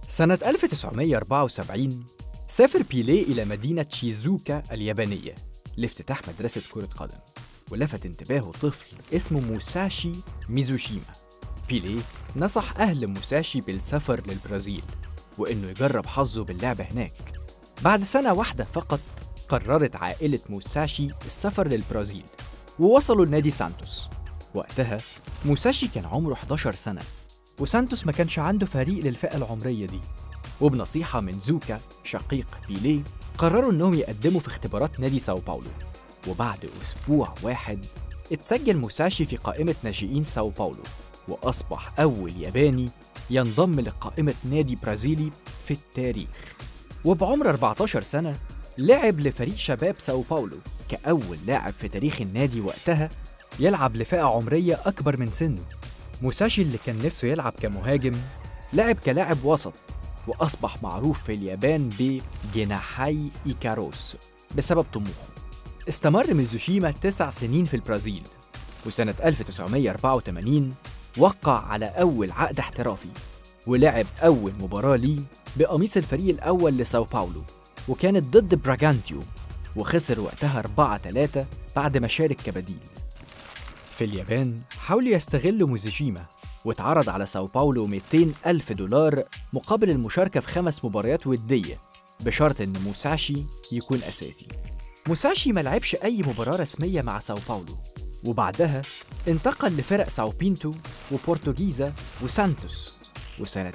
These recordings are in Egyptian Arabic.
سنة 1974 سافر بيليه إلى مدينة شيزوكا اليابانية لافتتاح مدرسة كرة قدم ولفت انتباهه طفل اسمه موساشي ميزوشيما بيليه نصح أهل موساشي بالسفر للبرازيل وإنه يجرب حظه باللعب هناك بعد سنة واحدة فقط قررت عائلة موساشي السفر للبرازيل ووصلوا لنادي سانتوس وقتها موساشي كان عمره 11 سنة وسانتوس ما كانش عنده فريق للفئة العمرية دي وبنصيحة من زوكا شقيق بيليه قرروا إنهم يقدموا في اختبارات نادي ساو باولو وبعد أسبوع واحد اتسجل موساشي في قائمة ناشئين ساو باولو وأصبح أول ياباني ينضم لقائمة نادي برازيلي في التاريخ وبعمر 14 سنة لعب لفريق شباب ساو باولو كأول لاعب في تاريخ النادي وقتها يلعب لفئة عمرية أكبر من سنه موساشي اللي كان نفسه يلعب كمهاجم لعب كلاعب وسط وأصبح معروف في اليابان بجناحي إيكاروس بسبب طموحه استمر ميزوشيما تسع سنين في البرازيل وسنة 1984 وقع على أول عقد احترافي ولعب أول مباراة ليه بقميص الفريق الأول لساو باولو وكانت ضد براغانتيو وخسر وقتها 4-3 بعد ما شارك كبديل في اليابان حاولوا يستغلوا موزيشيما واتعرض على ساو باولو 200 ألف دولار مقابل المشاركة في خمس مباريات ودية بشرط إن موساشي يكون أساسي موساشي ما لعبش أي مباراة رسمية مع ساو باولو وبعدها انتقل لفرق ساو بينتو وبورتوجيزا وسانتوس وسنة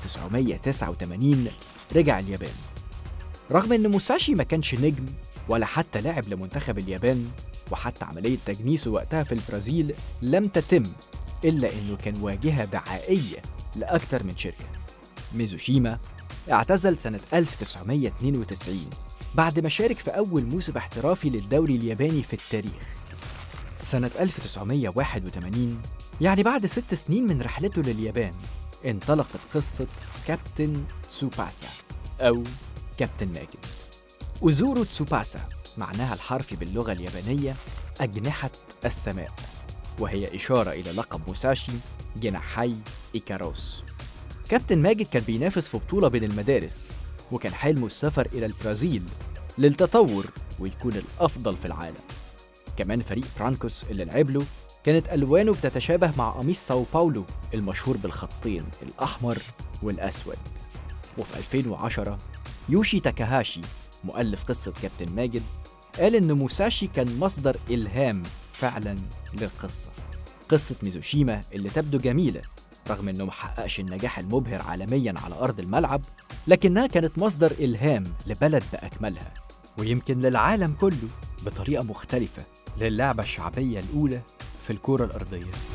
1989 رجع اليابان رغم إن موساشي ما كانش نجم ولا حتى لاعب لمنتخب اليابان وحتى عملية تجنيسه وقتها في البرازيل لم تتم إلا إنه كان واجهة دعائية لأكثر من شركة ميزوشيما اعتزل سنة 1992 بعد ما شارك في أول موسم احترافي للدوري الياباني في التاريخ سنة 1981 يعني بعد ست سنين من رحلته لليابان انطلقت قصة كابتن تسوباسا أو كابتن ماجد أوزورو تسوباسا معناها الحرفي باللغة اليابانية أجنحة السماء وهي إشارة إلى لقب موساشي جناحي إيكاروس كابتن ماجد كان بينافس في بطولة بين المدارس وكان حلمه السفر إلى البرازيل للتطور ويكون الأفضل في العالم كمان فريق برانكوس اللي لعب له كانت ألوانه بتتشابه مع قميص ساو باولو المشهور بالخطين الأحمر والأسود وفي 2010 يوشي تاكاهاشي مؤلف قصة كابتن ماجد قال إن موساشي كان مصدر إلهام فعلا للقصة قصة ميزوشيما اللي تبدو جميلة رغم إنه محققش النجاح المبهر عالميا على أرض الملعب لكنها كانت مصدر إلهام لبلد بأكملها ويمكن للعالم كله بطريقة مختلفة للعبة الشعبية الأولى في الكرة الأرضية